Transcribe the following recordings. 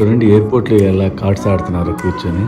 చూడండి ఎయిర్పోర్ట్లో ఎలా కార్డ్స్ ఆడుతున్నారు కూర్చొని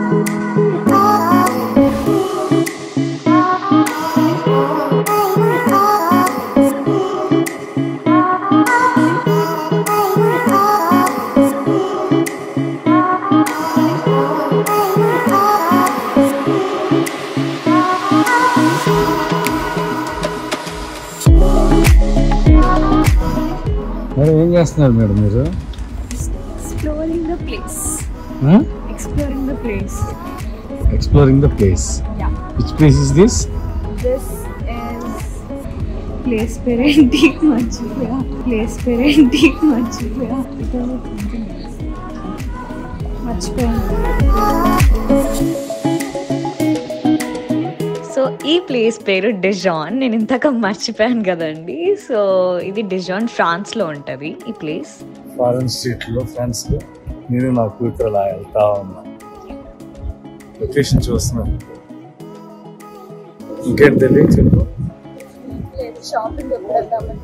మేడం ఏం చేస్తున్నారు మేడం మీరు Exploring the place. Exploring the place. Exploring the place Yeah. Which place is this This is place పేరేంటి మర్చిపోయా ప్లేస్ పేరేంటి మర్చిపోయా మర్చిపోయాను సో ఈ ప్లేస్ పేరు డిజాన్ నేను ఇంతక మర్చిపోయాను కదండి సో ఇది డిజాన్ ఫ్రాన్స్లో ఉంటుంది ఈ ప్లేస్ ఫారెన్ స్ట్రీట్ లో ఫ్రెండ్స్ లో నేను నా కూతురు అలా వెళ్తా ఉన్నా లొకేషన్ చూస్తున్నాను ఇంకేంటి తెలియదు చెప్పు షాపింగ్ ఎప్పుడు వెళ్దామని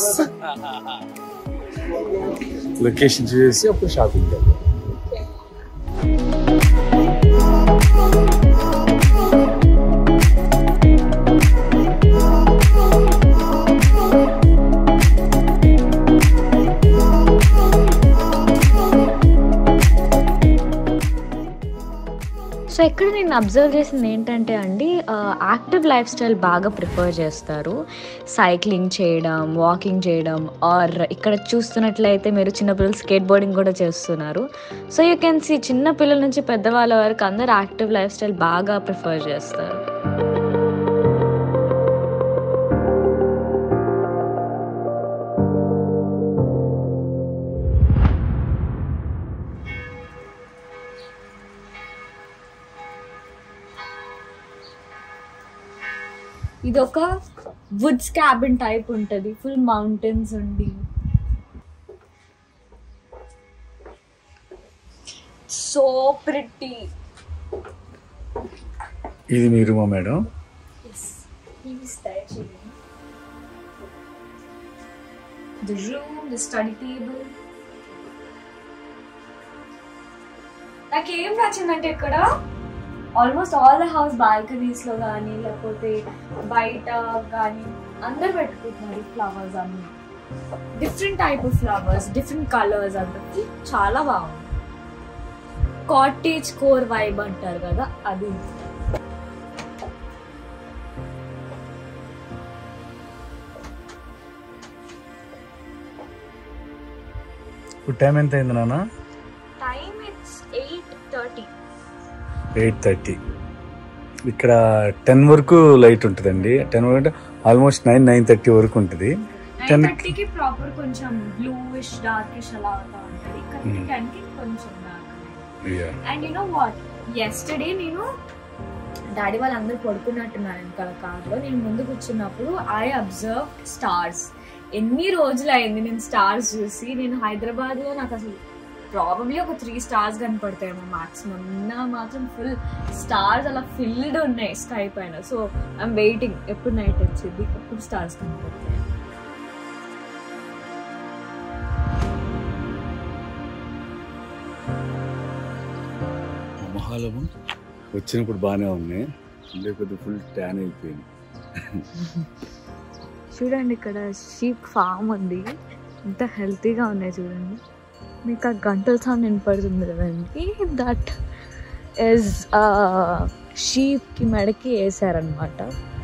లొకేషన్ చూసి అప్పుడు షాపింగ్ వెళ్దాం సో ఇక్కడ నేను అబ్జర్వ్ చేసింది ఏంటంటే అండి యాక్టివ్ లైఫ్ స్టైల్ బాగా ప్రిఫర్ చేస్తారు సైక్లింగ్ చేయడం వాకింగ్ చేయడం ఆర్ ఇక్కడ చూస్తున్నట్లయితే మీరు చిన్నపిల్లలు స్కేట్ బోర్డింగ్ కూడా చేస్తున్నారు సో యూ కెన్ సీ చిన్న పిల్లల నుంచి పెద్దవాళ్ళ వరకు అందరు యాక్టివ్ లైఫ్ స్టైల్ బాగా ప్రిఫర్ చేస్తారు ఇది ఒక వుడ్స్ క్యాబిన్ టైప్ ఉంటుంది ఫుల్ మౌంటైన్స్ ఉండి సో ప్రిట్టి ఇది మీ రూమా madam The room, the study table. నాకేం నచ్చిందంటే ఇక్కడ almost all the house balconies లో కానీ లేకపోతే బయట కానీ అందరు పెట్టుకుంటున్నారు ఫ్లవర్స్ అన్ని different type of flowers different colours అందరికి చాలా బాగుంది కాటేజ్ కోర్ వైబ్ అంటారు కదా అది ఇప్పుడు టైం ఎంత అయింది నాన్న time it's eight thirty eight thirty ఇక్కడ టెన్ వరకు లైట్ ఉంటుందండి టెన్ వరకు ఆల్మోస్ట్ నైన్ నైన్ థర్టీ వరకు ఉంటుంది నైన్ టెన్ థర్టీకి ప్రాపర్ కొంచెం బ్లూయిష్ డార్కిష్ అలా అవుతా ఉంటుంది కానీ Hmm. టెన్ కి కొంచెం dark and you know what yesterday నేను డాడీ వాళ్ళందరూ పడుకున్నట్టున్నారు వెనకాల కార్లో నేను ముందు కూర్చున్నప్పుడు ఐ అబ్జర్వ్ స్టార్స్ ఎన్ని రోజులు అయింది నేను స్టార్స్ చూసి నేను హైదరాబాద్ లో నాకు అసలు ప్రాబబ్లీ ఒక త్రీ స్టార్స్ కనపడతాయేమో మాక్సిమం నిన్న మాత్రం ఫుల్ స్టార్స్ అలా ఫిల్డ్ ఉన్నాయి స్కై పైన సో ఐఎమ్ వెయిటింగ్ ఎప్పుడు నైట్ వచ్చింది ఎప్పుడు స్టార్స్ కనపడతాయి మొహాలము వచ్చినప్పుడు బాగానే ఉన్నాయి లేకపోతే ఫుల్ ట్యాన్ అయిపోయింది చూడండి ఇక్కడ షీప్ ఫామ్ ఉంది ఎంత హెల్తీగా ఉన్నాయి చూడండి మీకు ఆ గంటల సౌండ్ వినపడుతుంది కదండి దట్ ఇస్ షీప్కి మెడకి వేసారనమాట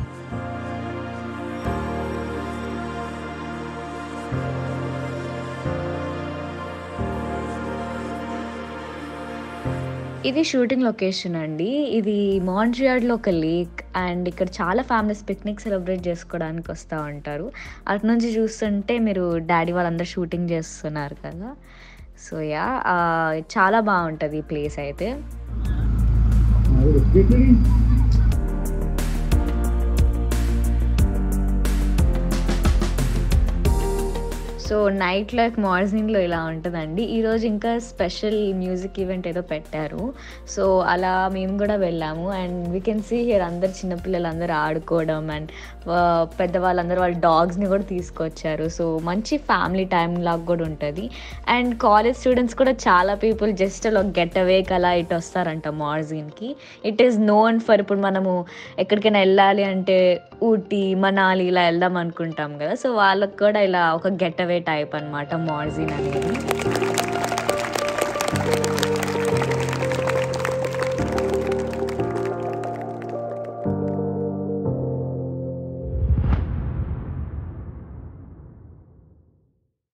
ఇది షూటింగ్ లొకేషన్ అండి ఇది మాంట్రియాడ్లో ఒక లేక్ అండ్ ఇక్కడ చాలా ఫ్యామిలీస్ పిక్నిక్ సెలబ్రేట్ చేసుకోవడానికి వస్తూ ఉంటారు అటు నుంచి చూస్తుంటే మీరు డాడీ వాళ్ళందరూ షూటింగ్ చేస్తున్నారు కదా సో యా చాలా బాగుంటుంది ఈ ప్లేస్ అయితే సో నైట్ లైఫ్ మార్జిన్లో ఇలా ఉంటుందండి ఈరోజు ఇంకా స్పెషల్ మ్యూజిక్ ఈవెంట్ ఏదో పెట్టారు సో అలా మేము కూడా వెళ్ళాము and we can see here అందరు చిన్నపిల్లలు అందరూ ఆడుకోవడం అండ్ పెద్దవాళ్ళందరూ వాళ్ళ డాగ్స్ని కూడా తీసుకొచ్చారు సో మంచి ఫ్యామిలీ టైం లాగా కూడా ఉంటుంది అండ్ కాలేజ్ స్టూడెంట్స్ కూడా చాలా పీపుల్ జస్ట్ అలా గెట్ అవేక్ అలా ఇటు వస్తారంట మార్జిన్కి ఇట్ ఈస్ నోన్ ఫర్ ఇప్పుడు మనము ఎక్కడికైనా వెళ్ళాలి అంటే ఊటీ మనాలి ఇలా వెళ్దాం అనుకుంటాం కదా సో వాళ్ళకి కూడా ఇలా ఒక గెట్ అవే టైప్ అనమాట మార్జిన్ అనేది